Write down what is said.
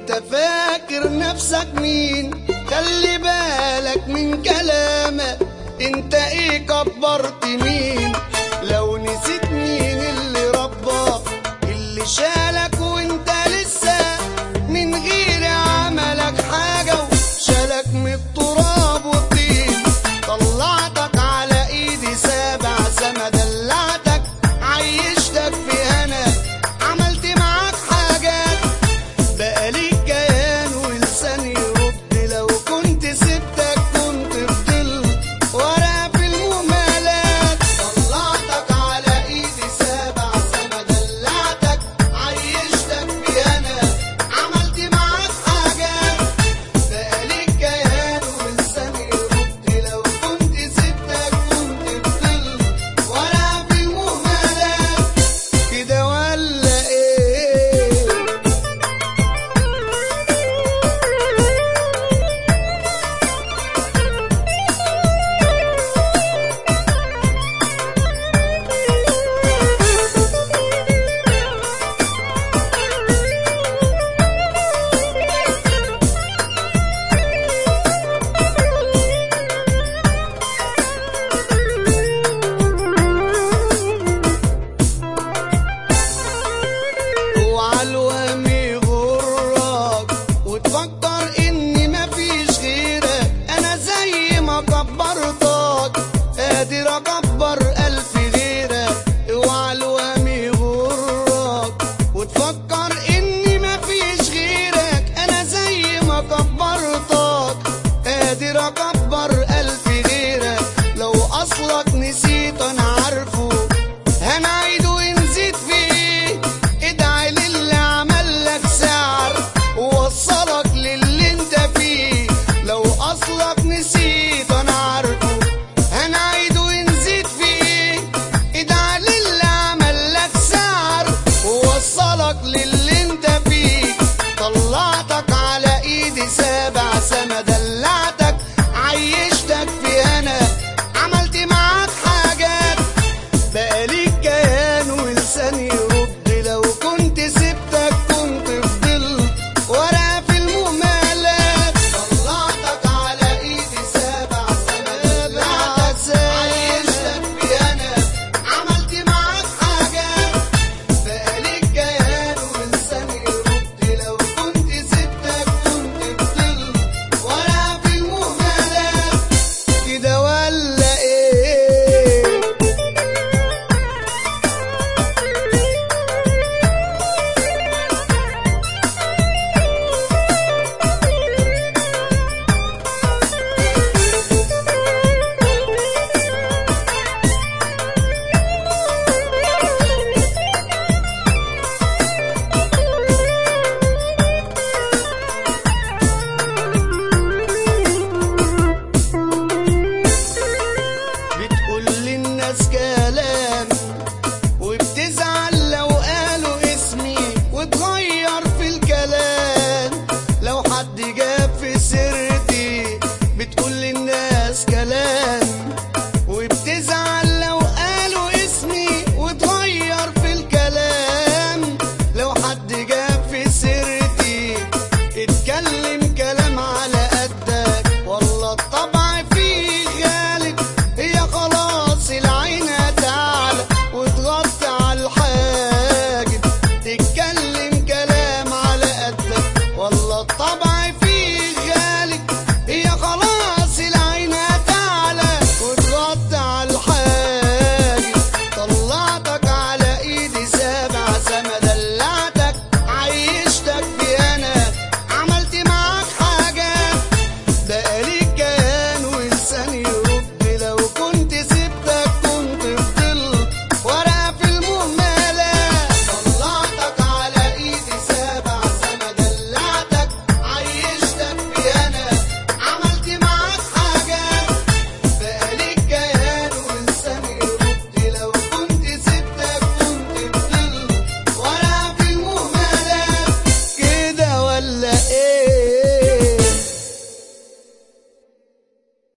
انت فاكر نفسك مين خلي بالك من كلامك انت ايه كبرت مين لو نسيت مين اللي رباك اللي شالك وانت لسه من غير عملك حاجة وشالك من التراب والطين طلعتك على ايدي سابع سما دلعتك عيشتك في هنا عملت معاك حاجات بقى ليك كيان ولسان يرد لو كنت سبتك كنت فضلت ورا في المهملات طلعتك على ايدي سابع سما دلعتك عيشتك في هنا عملت معاك حاجات بقى ليك كيان ولسان يرد لو كنت سبتك كنت فضلت ورا في المهملات كده ولا ايه وعالوهم يغرك وتفكر اني مفيش غيرك انا زي ما كبرتك قادر اكبر الف غيرك وعالوهم يغرك وتفكر اني مفيش غيرك انا زي ما كبرتك قادر اكبر الف غيرك لو اصلك نسيت انا عارفه هنعيد ونزيد فيه ادعي للي عمل لك سعر ووصلك للي انت فيه لو اصلك نسيت انا عارفه هنعيد ونزيد فيه ادعي للي عمل لك سعر ووصلك للي انت فيه طلعتك على ايدي سابع